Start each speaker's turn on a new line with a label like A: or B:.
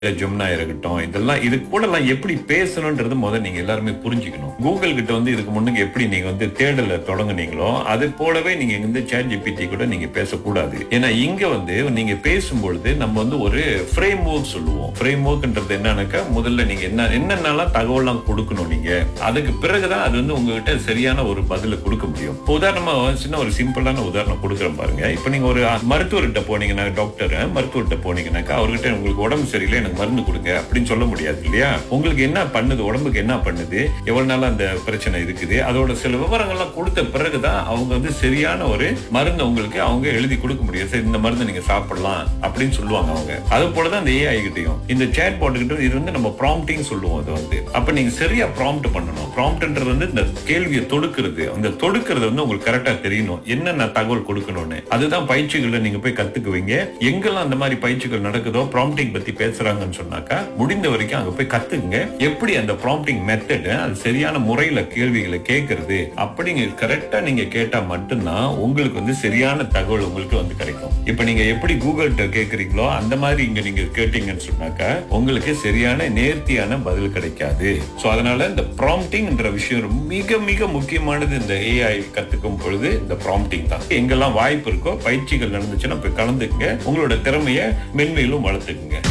A: ஜெம்னா இருக்கட்டும் இதெல்லாம் இது கூட எல்லாம் எப்படி பேசணும்ன்றது முதல்ல நீங்க எல்லாருமே புரிஞ்சுக்கணும் கூகுள் கிட்ட வந்து இதுக்கு முன்னுக்கு எப்படி நீங்க வந்து தேடல தொடங்குனீங்களோ அது போலவே நீங்க வந்து சேட் ஜிபிடி கூட நீங்க பேசக்கூடாது ஏன்னா இங்க வந்து நீங்க பேசும்பொழுது நம்ம வந்து ஒரு ஃப்ரேம் ஒர்க் சொல்லுவோம் ஃப்ரேம் ஒர்க்ன்றது என்னன்னாக்கா முதல்ல நீங்க என்ன என்னென்னலாம் தகவல்லாம் கொடுக்கணும் நீங்க அதுக்கு பிறகுதான் அது வந்து உங்ககிட்ட சரியான ஒரு பதில கொடுக்க முடியும் இப்போ உதாரணமா சின்ன ஒரு சிம்பிளான உதாரணம் கொடுக்குறேன் பாருங்க இப்போ நீங்க ஒரு மருத்துவர்கிட்ட போனீங்கன்னா டாக்டர் மருத்துவர்கிட்ட போனீங்கன்னாக்கா அவர்கிட்ட உங்களுக்கு உடம்பு சரியில்லை எனக்கு மருந்து கொடுங்க அப்படின்னு சொல்ல முடியாது இல்லையா உங்களுக்கு என்ன பண்ணுது உடம்புக்கு என்ன பண்ணுது எவ்வளவு நாள் அந்த பிரச்சனை இருக்குது அதோட சில விவரங்கள்லாம் கொடுத்த பிறகுதான் அவங்க வந்து சரியான ஒரு மருந்து உங்களுக்கு அவங்க எழுதி கொடுக்க முடியும் சரி இந்த மருந்து நீங்க சாப்பிடலாம் அப்படின்னு சொல்லுவாங்க அவங்க அது போலதான் இந்த ஏஐ கிட்டையும் இந்த சேட் பாட் கிட்ட இது வந்து நம்ம ப்ராம்ப்டிங் சொல்லுவோம் அது வந்து அப்ப நீங்க சரியா ப்ராம்ப்ட் பண்ணணும் ப்ராம்ப்ட்ன்றது வந்து இந்த கேள்வியை தொடுக்கிறது அந்த தொடுக்கிறது வந்து உங்களுக்கு கரெக்டா தெரியணும் என்னென்ன தகவல் கொடுக்கணும்னு அதுதான் பயிற்சிகளை நீங்க போய் கத்துக்குவீங்க எங்கெல்லாம் அந்த மாதிரி பயிற்சிகள் நடக்குதோ ப்ராம்ப்டிங் பத்தி பேசுறாங்கன்னு சொன்னாக்கா முடிந்த வரைக்கும் அங்க போய் கத்துக்குங்க எப்படி அந்த ப்ராம்ப்டிங் மெத்தட் அது சரியான முறையில கேள்விகளை கேட்கறது அப்படிங்க கரெக்டா நீங்க கேட்டா மட்டும்தான் உங்களுக்கு வந்து சரியான தகவல் உங்களுக்கு வந்து கிடைக்கும் இப்ப நீங்க எப்படி கூகுள்கிட்ட கேக்குறீங்களோ அந்த மாதிரி இங்க நீங்க கேட்டீங்கன்னு சொன்னாக்கா உங்களுக்கு சரியான நேர்த்தியான பதில் கிடைக்காது சோ அதனால இந்த ப்ராம்ப்டிங்ன்ற விஷயம் மிக மிக முக்கியமானது இந்த ஏஐ கத்துக்கும் பொழுது இந்த ப்ராம்ப்டிங் தான் எங்கெல்லாம் வாய்ப்பு இருக்கோ பயிற்சிகள் நடந்துச்சுன்னா போய் கலந்துக்குங்க உங்களோட திறமைய மென்மேலும் வளர்த்துக்குங்க